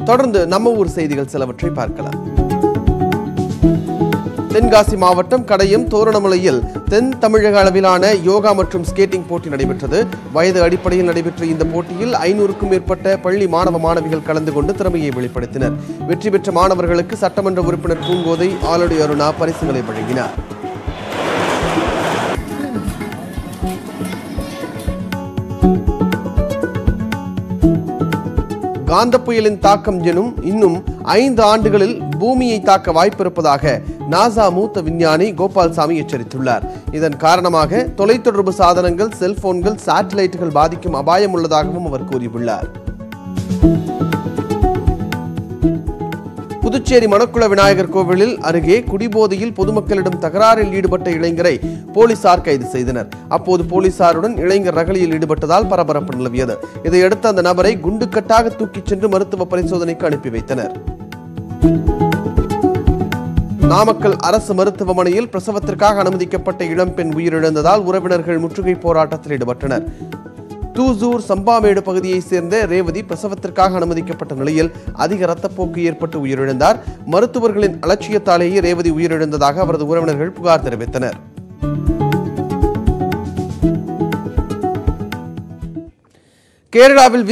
தொடர்ந்து நம்ம ஊர் செய்திகள் சிலவற்றை பார்க்கலாம் தென்காசி மாவட்டம் கடையம் தோரணமலையில் தென் தமிழக அளவிலான யோகா மற்றும் ஸ்கேட்டிங் போட்டி நடைபெற்றது வயது அடிப்படையில் நடைபெற்ற இந்த போட்டியில் ஐநூறுக்கும் மேற்பட்ட பள்ளி மாணவ மாணவிகள் கலந்து கொண்டு திறமையை வெளிப்படுத்தினர் வெற்றி பெற்ற மாணவர்களுக்கு சட்டமன்ற உறுப்பினர் பூங்கோதை ஆலடி அருணா பரிசுகளை வழங்கினார் காந்த புயலின் தாக்கம் எனும் இன்னும் ஐந்து ஆண்டுகளில் பூமியை தாக்க வாய்ப்பிருப்பதாக நாசா மூத்த விஞ்ஞானி கோபால்சாமி எச்சரித்துள்ளார் இதன் காரணமாக தொலைத்தொடர்பு சாதனங்கள் செல்போன்கள் சேட்டலைட்டுகள் பாதிக்கும் அபாயம் உள்ளதாகவும் அவர் கூறியுள்ளார் புதுச்சேரி மணக்குள விநாயகர் கோவிலில் அருகே குடிபோதையில் பொதுமக்களிடம் தகராறில் ஈடுபட்ட இளைஞரை போலீசார் கைது செய்தனர் அப்போது போலீசாருடன் இளைஞர் ரகளையில் ஈடுபட்டதால் பரபரப்பு நிலவியது இதையடுத்து அந்த நபரை குண்டுக்கட்டாக தூக்கிச் சென்று மருத்துவ பரிசோதனைக்கு அனுப்பி வைத்தனர் நாமக்கல் அரசு மருத்துவமனையில் பிரசவத்திற்காக அனுமதிக்கப்பட்ட இளம்பெண் உயிரிழந்ததால் உறவினர்கள் முற்றுகை போராட்டத்தில் ஈடுபட்டனர் தூசூர் சம்பாமேடு பகுதியைச் சேர்ந்த ரேவதி பிரசவத்திற்காக அனுமதிக்கப்பட்ட நிலையில் அதிக ரத்தப்போக்கு ஏற்பட்டு உயிரிழந்தார் மருத்துவர்களின் அலட்சியத்தாலேயே ரேவதி உயிரிழந்ததாக அவரது உறவினர்கள் புகார் தெரிவித்தனர் கேரளாவில்